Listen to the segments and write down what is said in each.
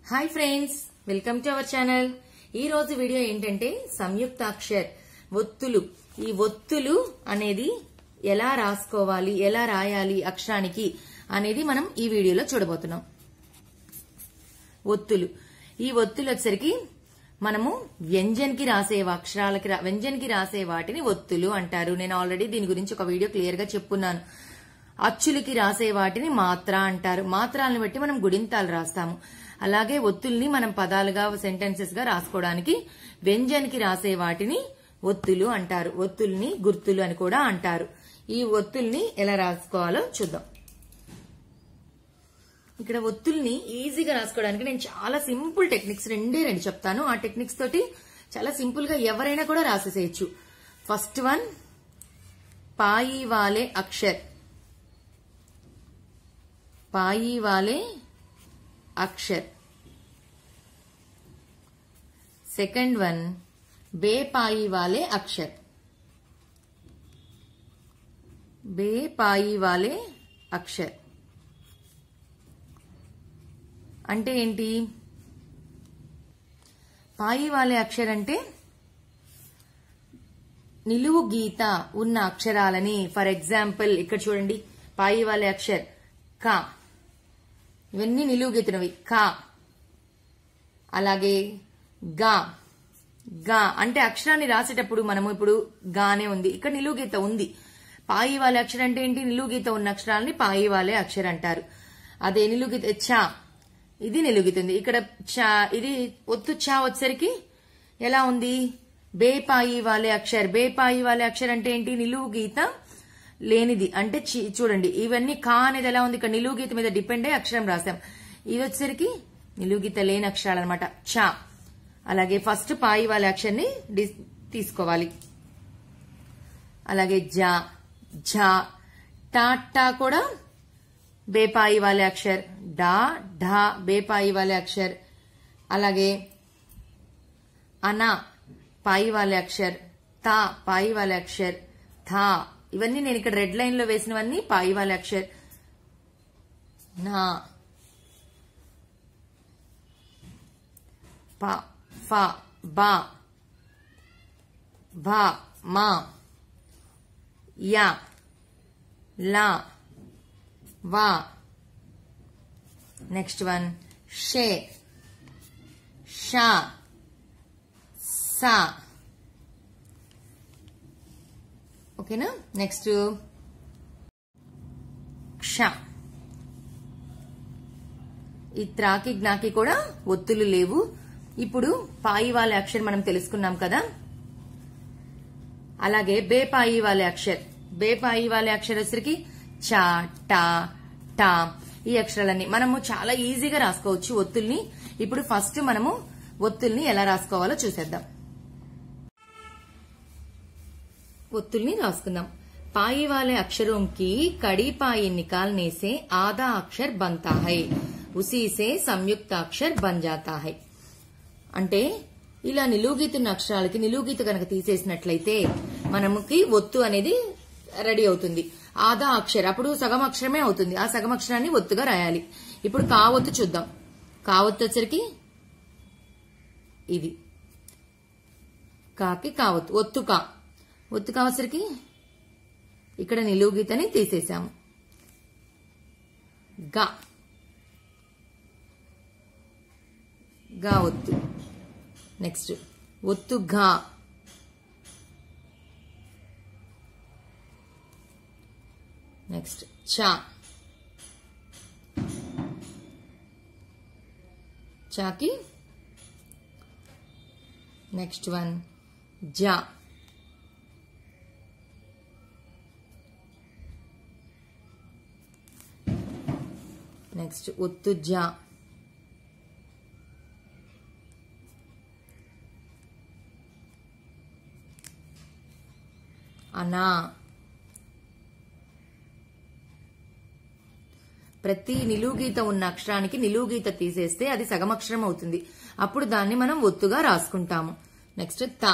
hi friends welcome to our channel ఈ రోజు video ఏంటంటే సంయుక్తాక్షర్ ఒత్తులు ఈ ఒత్తులు అనేది ఎలా రాసుకోవాలి ఎలా రాయాలి అక్షరానికి అనేది మనం ఈ వీడియోలో చూడబోతున్నాం ఒత్తులు ఈ ఒత్తులు వచ్చేసరికి మనము వ్యంజన్కి రాసే అక్షరాలకి రా- వ్యంజన్కి రాసే వాటిని ఒత్తులు అంటారు నేను ఆల్రెడీ దీని గురించి ఒక వీడియో క్లియర్ గా చెప్పున్నాను అచ్చులకి రాసే వాటిని మాత్ర అంటారు మాత్రాలను బట్టి మనం గుడింతాలు రాస్తాము అలాగే ఒత్తుల్ని మనం పదాలుగా సెంటెన్సెస్ గా రాసుకోవడానికి వ్యంజన్కి రాసే వాటిని ఒత్తులు అంటారు ఒత్తుల్ని గుర్తులు అని కూడా అంటారు ఈ ఒత్తుల్ని ఎలా రాసుకోవాలో చూద్దాం ఇక్కడ ఒత్తుల్ని ఈజీగా రాసుకోవడానికి నేను చాలా సింపుల్ టెక్నిక్స్ రెండే రెండు చెప్తాను ఆ టెక్నిక్స్ తోటి చాలా సింపుల్ గా ఎవరైనా కూడా రాసేసేయచ్చు ఫస్ట్ వన్ పాయి వాలే అక్షర్ పాయి వాలే అక్షర్ సెకండ్ వన్ బేపాయి వాలే అక్షర్ బేపాయి వాలే అక్షర్ అంటే ఏంటి పాయి వాలే అక్షర్ అంటే నిలువు గీత ఉన్న అక్షరాలని ఫర్ ఎగ్జాంపుల్ ఇక్కడ చూడండి పాయి వాలే అక్షర్ కా ఇవన్నీ నిలువు గీతనవి కా అలాగే గా గా అంటే అక్షరాన్ని రాసేటప్పుడు మనము ఇప్పుడు గానే ఉంది ఇక్కడ నిలువు గీత ఉంది పాయి వాలే అక్షరం అంటే ఏంటి నిలువు గీత ఉన్న అక్షరాలని పాయి వాలే అక్షరం అంటారు అదే నిలువు గీత చా ఇది నిలువు గీత ఉంది ఇక్కడ చా ఇది ఒత్తు చా వచ్చేసరికి ఎలా ఉంది బేపాయి వాలే అక్షర్ బేపాయి వాలే అక్షర్ అంటే ఏంటి నిలువు గీత లేనిది అంటే చి- చూడండి ఇవన్నీ కా అనేది ఎలా ఉంది ఇక్కడ నిలువు గీత మీద డిపెండ్ అయ్యి అక్షరం రాసాం ఇది వచ్చేసరికి నిలువు గీత లేని అక్షరాలు అనమాట చా అలాగే ఫస్ట్ పాయి వాళ్ళ అక్షర్ని డి- తీసుకోవాలి అలాగే జా ఝా టా టా కూడా బేపాయి వాలే అక్షర్ డా ఢా బేపాయి వాలే అక్షర్ అలాగే అనా పాయి వాలే అక్షర్ తా పాయి వాలే అక్షర్ థా ఇవన్నీ నేను ఇక్కడ రెడ్ లైన్ లో వేసినవన్నీ పాయి వాలే అక్షర్ నా ప ఫ బా భా మా యా లా వా నెక్స్ట్ వన్ షే షా సా ఓకేనా నెక్స్ట్ క్ష ఈ త్రాకి జ్ఞాకి కూడా ఒత్తులు లేవు ఇప్పుడు పాయి వాళ్ళ అక్షర్ మనం తెలుసుకున్నాం కదా అలాగే బేపాయి వాళ్ళ అక్షర్ బేపాయి వాళ్ళ అక్షర్ వచ్చరికి చా టా టా ఈ అక్షరాలన్నీ మనము చాలా ఈజీగా రాసుకోవచ్చు ఒత్తుల్ని ఇప్పుడు ఫస్ట్ మనము ఒత్తుల్ని ఎలా రాసుకోవాలో చూసేద్దాం ఒత్తుల్ని రాసుకుందాం पाई वाले अक्षरों की कड़ी पाई निकालने से आधा अक्षर बनता है उसी से संयुक्त अक्षर बन जाता है అంటే ఇలా నిలువుగీతున్న అక్షరాలకి నిలువుగీత కనుక తీసేసినట్లయితే మనముకి ఒత్తు అనేది రెడీ అవుతుంది ఆదా అక్షర్ అప్పుడు సగం అక్షరమే అవుతుంది ఆ సగం అక్షరాన్ని ఒత్తుగా రాయాలి ఇప్పుడు కావొత్తు చూద్దాం కావొత్తు వచ్చరికి ఇది కాకి కావత్తు ఒత్తు కా ఒత్తు కావసరికి ఇక్కడ నిలువు గీతని తీసేసాము గా గా ఒత్తు నెక్స్ట్ ఒత్తు ఘా నెక్స్ట్ చా చాకి నెక్స్ట్ వన్ జా నెక్స్ట్ ఒత్తు జా అనా ప్రతి నిలువు గీత ఉన్న అక్షరానికి నిలువు గీత తీసేస్తే అది సగం అక్షరం అవుతుంది అప్పుడు దాన్ని మనం ఒత్తుగా రాసుకుంటాము నెక్స్ట్ తా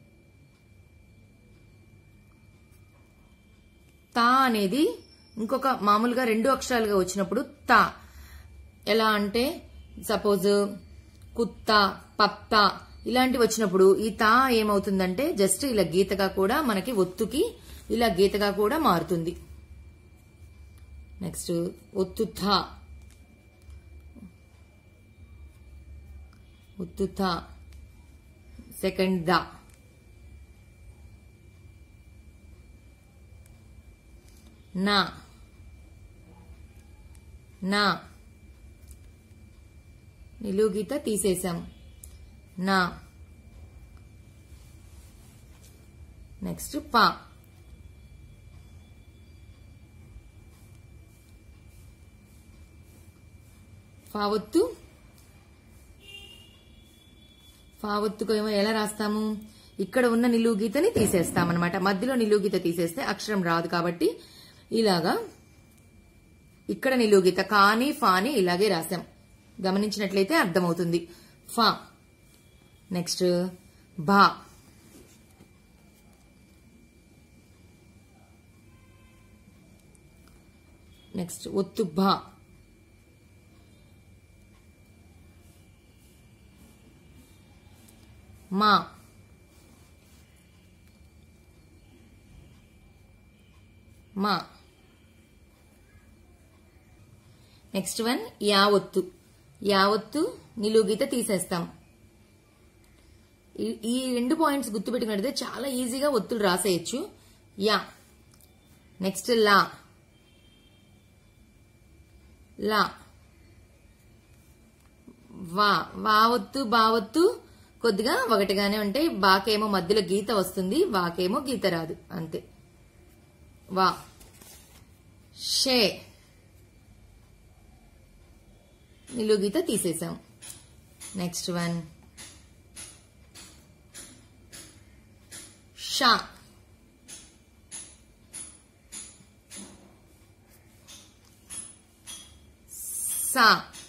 తా అనేది ఇంకొక మామూలుగా రెండు అక్షరాలుగా వచ్చినప్పుడు తా ఎలా అంటే సపోజ్ కుత్త పత్త ఇలాంటివి వచ్చినప్పుడు ఈ తా ఏమవుతుందంటే జస్ట్ ఇలా గీతగా కూడా మనకి ఒత్తుకి ఇలా గీతగా కూడా మారుతుంది నెక్స్ట్ ఒత్తు థా ఒత్తు థా సెకండ్ ద నా నా నిలువు గీత తీసేసాం నా నెక్స్ట్ పా ఫావత్తు ఫావత్తుకు ఏమో ఎలా రాస్తాము ఇక్కడ ఉన్న నిలువు గీతని తీసేస్తాం అనమాట మధ్యలో నిలువు గీత తీసేస్తే అక్షరం రాదు కాబట్టి ఇలాగా ఇక్కడ నిలువు గీత కాని ఫాని ఇలాగే రాసాం గమనించినట్లయితే అర్థమవుతుంది ఫా నెక్స్ట్ బా నెక్స్ట్ ఒత్తు భా మా మా నెక్స్ట్ వన్ యావత్తు యావత్తు నిలువు గీత తీసేస్తాం ఈ- ఈ రెండు పాయింట్స్ గుర్తుపెట్టుకున్నట్లయితే చాలా ఈజీగా ఒత్తులు రాసేయచ్చు యా నెక్స్ట్ లా లా వా వావత్తు బావత్తు కొద్దిగా ఒకటిగానే ఉంటాయి బాకేమో మధ్యలో గీత వస్తుంది వాకేమో గీత రాదు అంతే వా షే నిలువు గీత తీసేసాం నెక్స్ట్ వన్ షా సా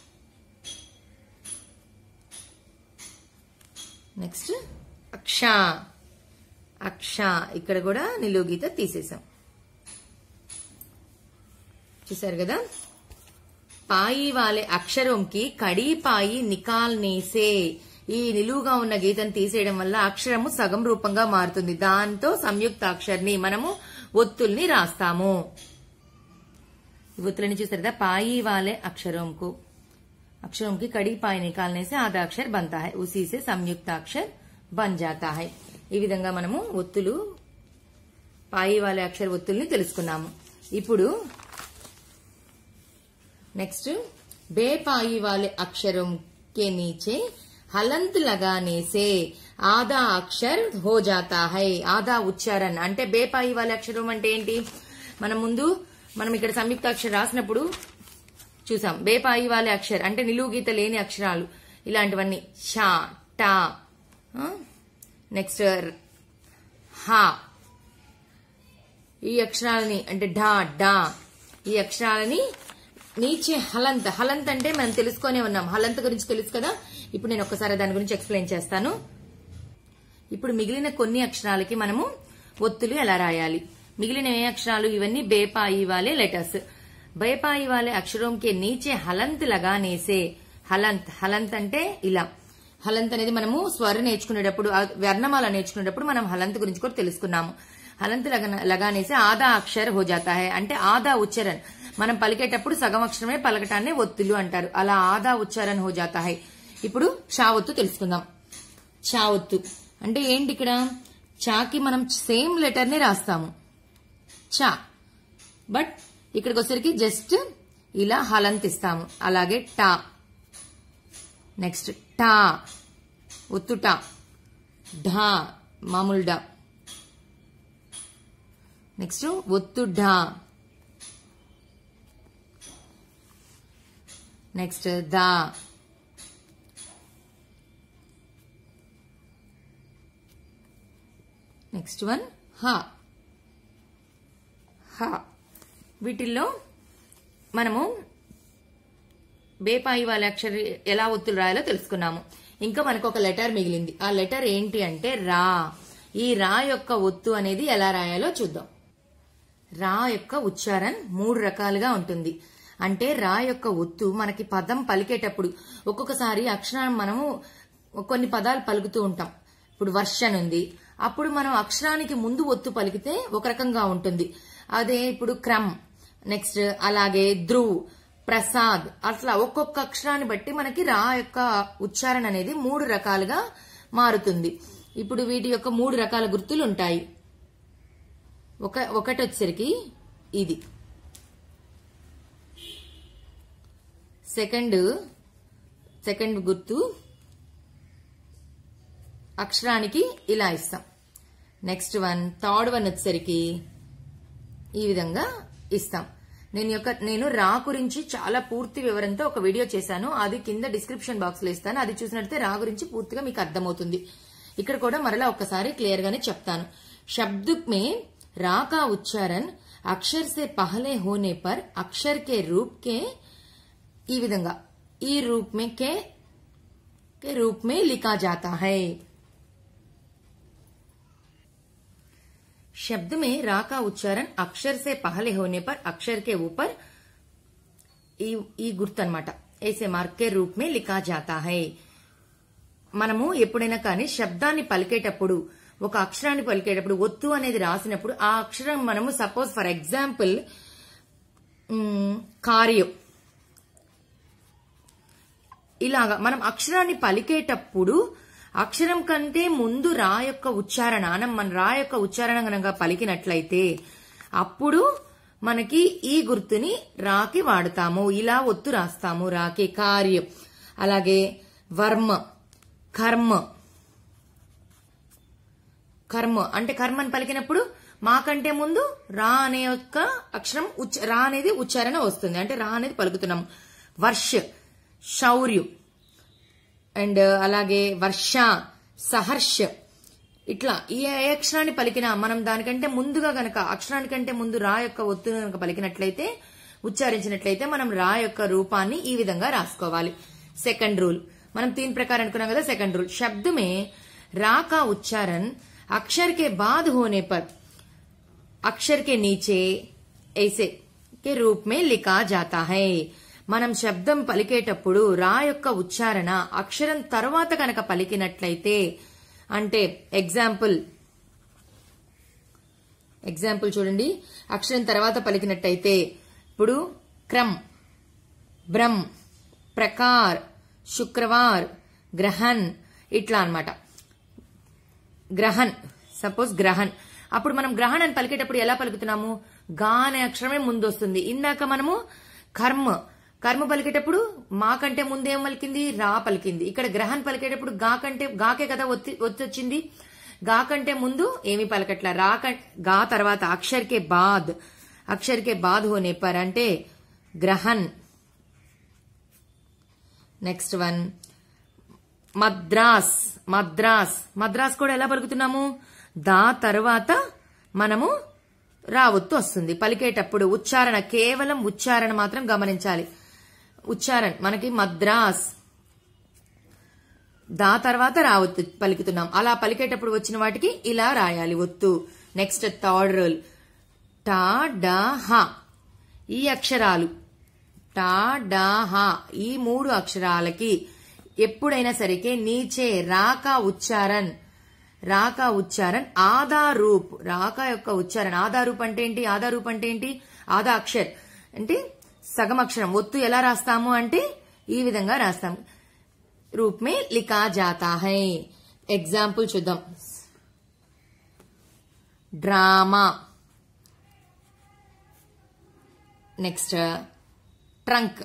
నెక్స్ట్ అక్ష అక్ష ఇక్కడ కూడా నిలువు గీత తీసేసాం చూసారు కదా పాయి వాలే అక్షరంకి కడి పాయి నికాల్నేసే ఈ నిలువుగా ఉన్న గీతను తీసేయడం వల్ల అక్షరము సగం రూపంగా మారుతుంది దాంతో సంయుక్త అక్షర్ని మనము ఒత్తుల్ని రాస్తాము ఈ ఒత్తులని చూసారు కదా పాయి వాలే అక్షరంకు अक्षरों की कड़ी पाई निकालने से आधा अक्षर बनता है उसी से संयुक्त अक्षर बन जाता है ఈ విధంగా మనము ఒత్తులు పాయి వాళ్ళ అక్షర ఒత్తుల్ని తెలుసుకున్నాము ఇప్పుడు నెక్స్ట్ బేపాయి वाले अक्षरों के नीचे हलंत लगाने से ఆधा అక్షర్ హో జాతా హై ఆదా ఉచ్చారణ అంటే బేపాయి వాళ్ళ అక్షరం అంటే ఏంటి మనం ముందు మనం ఇక్కడ సంయుక్త అక్షరం రాసినప్పుడు చూసాం బేపాయి వాళ్ళే అక్షర్ అంటే నిలువు గీత లేని అక్షరాలు ఇలాంటివన్నీ షా టా నెక్స్ట్ హా ఈ అక్షరాలని అంటే ఢా డా ఈ అక్షరాలని నీచే హలంత్ హలంత్ అంటే మనం తెలుసుకొనే ఉన్నాం హలంత్ గురించి తెలుసు కదా ఇప్పుడు నేను ఒక్కసారి దాని గురించి ఎక్స్ప్లెయిన్ చేస్తాను ఇప్పుడు మిగిలిన కొన్ని అక్షరాలకి మనము ఒత్తులు ఎలా రాయాలి మిగిలిన ఏ అక్షరాలు ఇవన్నీ బేపాయి వాలే లెటర్స్ బేపాయి వాలే అక్షరం కే నీచే హలంత్ లగానేసే హలంత్ హలంత్ అంటే ఇలా హలంత్ అనేది మనము స్వర నేర్చుకునేటప్పుడు ఆ వర్ణమాల నేర్చుకునేటప్పుడు మనం హలంత్ గురించి కూడా తెలుసుకున్నాము హలంత్ లగన- లగానేసే ఆదా అక్షర్ హో జాతా హై అంటే ఆదా ఉచ్చరణ్ మనం పలికేటప్పుడు సగం అక్షరమే పలకటాన్ని ఒత్తులు అంటారు అలా ఆదా ఉచ్చారణ హో జాతా హై ఇప్పుడు చా ఒత్తు తెలుసుకుందాం చా ఒత్తు అంటే ఏంటి ఇక్కడ చాకి మనం సేమ్ లెటర్ ని రాస్తాము చా బట్ ఇక్కడికి వచ్చేసరికి జస్ట్ ఇలా హలంత్ ఇస్తాము అలాగే టా నెక్స్ట్ టా ఒత్తు టా ఢా మామూలు డా నెక్స్ట్ ఒత్తు ఢా నెక్స్ట్ దా నెక్స్ట్ వన్ హా హా వీటిల్లో మనము బేపాయి వాళ్ళ అక్షర ఎలా ఒత్తులు రాయాలో తెలుసుకున్నాము ఇంకా మనకు ఒక లెటర్ మిగిలింది ఆ లెటర్ ఏంటి అంటే రా ఈ రా యొక్క ఒత్తు అనేది ఎలా రాయాలో చూద్దాం రా యొక్క ఉచ్చారణ మూడు రకాలుగా ఉంటుంది అంటే రా యొక్క ఒత్తు మనకి పదం పలికేటప్పుడు ఒక్కొక్కసారి అక్షరాన్ని మనము కొన్ని పదాలు పలుకుతూ ఉంటాం ఇప్పుడు వర్షన్ ఉంది అప్పుడు మనం అక్షరానికి ముందు ఒత్తు పలికితే ఒక రకంగా ఉంటుంది అదే ఇప్పుడు క్రమ్ నెక్స్ట్ అలాగే ధ్రువ్ ప్రసాద్ అట్లా ఒక్కొక్క అక్షరాన్ని బట్టి మనకి రా యొక్క ఉచ్చారణ అనేది మూడు రకాలుగా మారుతుంది ఇప్పుడు వీటి యొక్క మూడు రకాల గుర్తులు ఉంటాయి ఒక ఒకటి వచ్చేసరికి ఇది సెకండ్ సెకండ్ గుర్తు అక్షరానికి ఇలా ఇస్తాం నెక్స్ట్ వన్ థర్డ్ వన్ వచ్చేసరికి ఈ విధంగా ఇస్తాం నేను యొక్క నేను రా గురించి చాలా పూర్తి వివరంతో ఒక వీడియో చేశాను అది కింద డిస్క్రిప్షన్ బాక్స్ లో ఇస్తాను అది చూసినట్లయితే రా గురించి పూర్తిగా మీకు అర్థమవుతుంది ఇక్కడ కూడా మరలా ఒక్కసారి క్లియర్ గానే చెప్తాను शब्द में रा का उच्चारण अक्षर से पहले होने पर अक्षर के रूप के ఈ విధంగా ఈ రూప్ में के के रूप में लिखा जाता है शब्द में रा का उच्चारण अक्षर से पहले होने पर अक्षर के ऊपर ఈ ఈ గుర్తు అనమాట ऐसे मार्क के रूप में लिखा जाता है మనము ఎప్పుడైనా కానీ శబ్దాన్ని పలికేటప్పుడు ఒక అక్షరాన్ని పలికేటప్పుడు ఒత్తు అనేది రాసినప్పుడు ఆ అక్షరం మనము సపోజ్ ఫర్ ఎగ్జాంపుల్ కార్యం ఇలాగా మనం అక్షరాన్ని పలికేటప్పుడు అక్షరం కంటే ముందు రా యొక్క ఉచ్చారణ మనం మన రా యొక్క ఉచ్చారణ కనుక పలికినట్లయితే అప్పుడు మనకి ఈ గుర్తుని రాకి వాడతాము ఇలా ఒత్తు రాస్తాము రాకి కార్యం అలాగే వర్మ కర్మ కర్మ అంటే కర్మని పలికినప్పుడు మాకంటే ముందు రా అనే యొక్క అక్షరం ఉచ్చ- రా అనేది ఉచ్చారణ వస్తుంది అంటే రా అనేది పలుకుతున్నాం వర్ష శౌర్యం అండ్ అలాగే వర్ష సహర్ష ఇట్లా ఈ ఏ అక్షరాన్ని పలికినా మనం దానికంటే ముందుగా గనక అక్షరానికంటే ముందు రా యొక్క ఒత్తును గనక పలికినట్లయితే ఉచ్చారించినట్లయితే మనం రా యొక్క రూపాన్ని ఈ విధంగా రాసుకోవాలి సెకండ్ రూల్ మనం తీన్ ప్రకారం అనుకున్నాం కదా సెకండ్ రూల్ शब्द में रा का उच्चारण अक्षर के बाद होने पर अक्षर के नीचे ऐसे के रूप में लिखा जाता है మనం శబ్దం పలికేటప్పుడు రా యొక్క ఉచ్చారణ అక్షరం తర్వాత కనుక పలికినట్లయితే అంటే ఎగ్జాంపుల్ ఎగ్జాంపుల్ చూడండి అక్షరం తర్వాత పలికినట్టయితే ఇప్పుడు క్రమ్ బ్రహ్మ్ ప్రకార్ శుక్రవార్ గ్రహన్ ఇట్లా అన్నమాట గ్రహన్ సపోజ్ గ్రహన్ అప్పుడు మనం గ్రహణ్ అని పలికేటప్పుడు ఎలా పలుకుతున్నాము గా అనే అక్షరమే ముందు వస్తుంది ఇందాక మనము కర్మ కర్మ పలికేటప్పుడు మా కంటే ముందేం పలికింది రా పలికింది ఇక్కడ గ్రహణ్ పలికేటప్పుడు గా కంటే గాకే కదా ఒత్తి ఒత్తి వచ్చింది గా కంటే ముందు ఏమి పలకట్ల రా కం- గా తర్వాత అక్షర్ కే బాద్ అక్షర్ కే బాద్ హోనే పర్ అంటే గ్రహన్ నెక్స్ట్ వన్ మద్రాస్ మద్రాస్ మద్రాస్ కూడా ఎలా పలుకుతున్నాము దా తర్వాత మనము రావత్తు వస్తుంది పలికేటప్పుడు ఉచ్చారణ కేవలం ఉచ్చారణ మాత్రం గమనించాలి ఉచ్చారణ మనకి మద్రాస్ దా తర్వాత రావత్తు పలుకుతున్నాం అలా పలికేటప్పుడు వచ్చిన వాటికి ఇలా రాయాలి ఒత్తు నెక్స్ట్ థర్డ్ రూల్ టా డా హ ఈ అక్షరాలు టా డా హ ఈ మూడు అక్షరాలకి ఎప్పుడైనా సరికే నీచే రాకా ఉచ్చారణ రాకా ఉచ్చారణ ఆదా రూప్ రాకా యొక్క ఉచ్చారణ ఆదా రూప్ అంటే ఏంటి ఆదా రూప్ అంటే ఏంటి ఆదా అక్షర్ అంటే సగం అక్షరం ఒత్తు ఎలా రాస్తాము అంటే ఈ విధంగా రాస్తాము రూప్ మే లిఖా జాతా హై ఎగ్జాంపుల్ చూద్దాం drama next trunk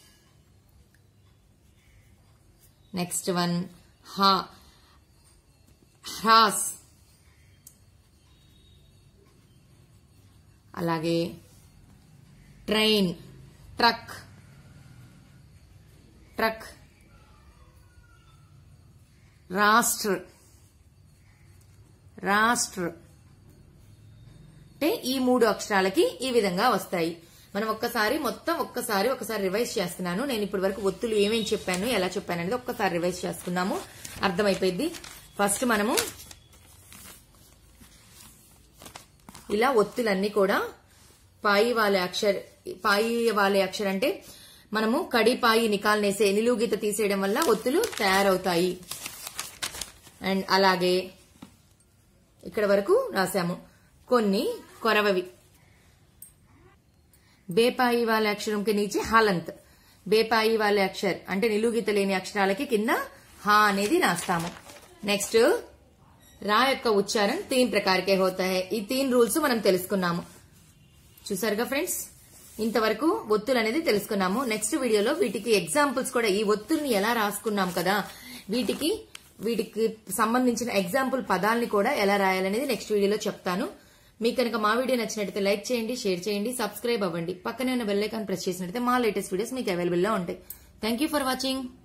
next one హా హ్రాస్ అలాగే ట్రైన్ ట్రక్ ట్రక్ రాష్ట్ర రాష్ట్ర అంటే ఈ మూడు అక్షరాలకి ఈ విధంగా వస్తాయి మనం ఒక్కసారి మొత్తం ఒక్కసారి ఒకసారి రివైజ్ చేస్తున్నాను నేను ఇప్పటి వరకు ఒత్తులు ఏమేమి చెప్పాను ఎలా చెప్పాను అనేది ఒక్కసారి రివైజ్ చేసుకున్నాము అర్థమైపోయింది ఫస్ట్ మనము ఇలా ఒత్తులన్నీ కూడా పాయి వాలే అక్షర్ పాయి వాలే అక్షర్ అంటే మనము కడి పాయి నికాల్నేసే నిలువు గీత తీసేయడం వల్ల ఒత్తులు తయారవుతాయి అండ్ అలాగే ఇక్కడ వరకు రాశాము కొన్ని కొరవవి బేపాయి వాళ్ళ అక్షరంకి నీచే హాలంత్ బేపాయి వాళ్ళ అక్షర్ అంటే నిలువుగీత లేని అక్షరాలకి కింద హా అనేది రాస్తాము నెక్స్ట్ రా యొక్క ఉచ్చారణ తీన్ ప్రకారకే హోతా హై ఈ తీన్ రూల్స్ మనం తెలుసుకున్నాము చూసారుగా ఫ్రెండ్స్ ఇంతవరకు ఒత్తులు అనేది తెలుసుకున్నాము నెక్స్ట్ వీడియోలో వీటికి ఎగ్జాంపుల్స్ కూడా ఈ ఒత్తుల్ని ఎలా రాసుకున్నాం కదా వీటికి వీటికి సంబంధించిన ఎగ్జాంపుల్ పదాలని కూడా ఎలా రాయాలనేది నెక్స్ట్ వీడియోలో చెప్తాను మీకు కనుక మా వీడియో నచ్చినట్లయితే లైక్ చేయండి షేర్ చేయండి సబ్స్క్రైబ్ అవ్వండి పక్కనే ఉన్న బెల్ ఐకాన్ ప్రెస్ చేసినట్లయితే మా లేటెస్ట్ వీడియోస్ మీకు అవైలబుల్ లో ఉంటాయి థ్యాంక్ యూ ఫర్ వాచింగ్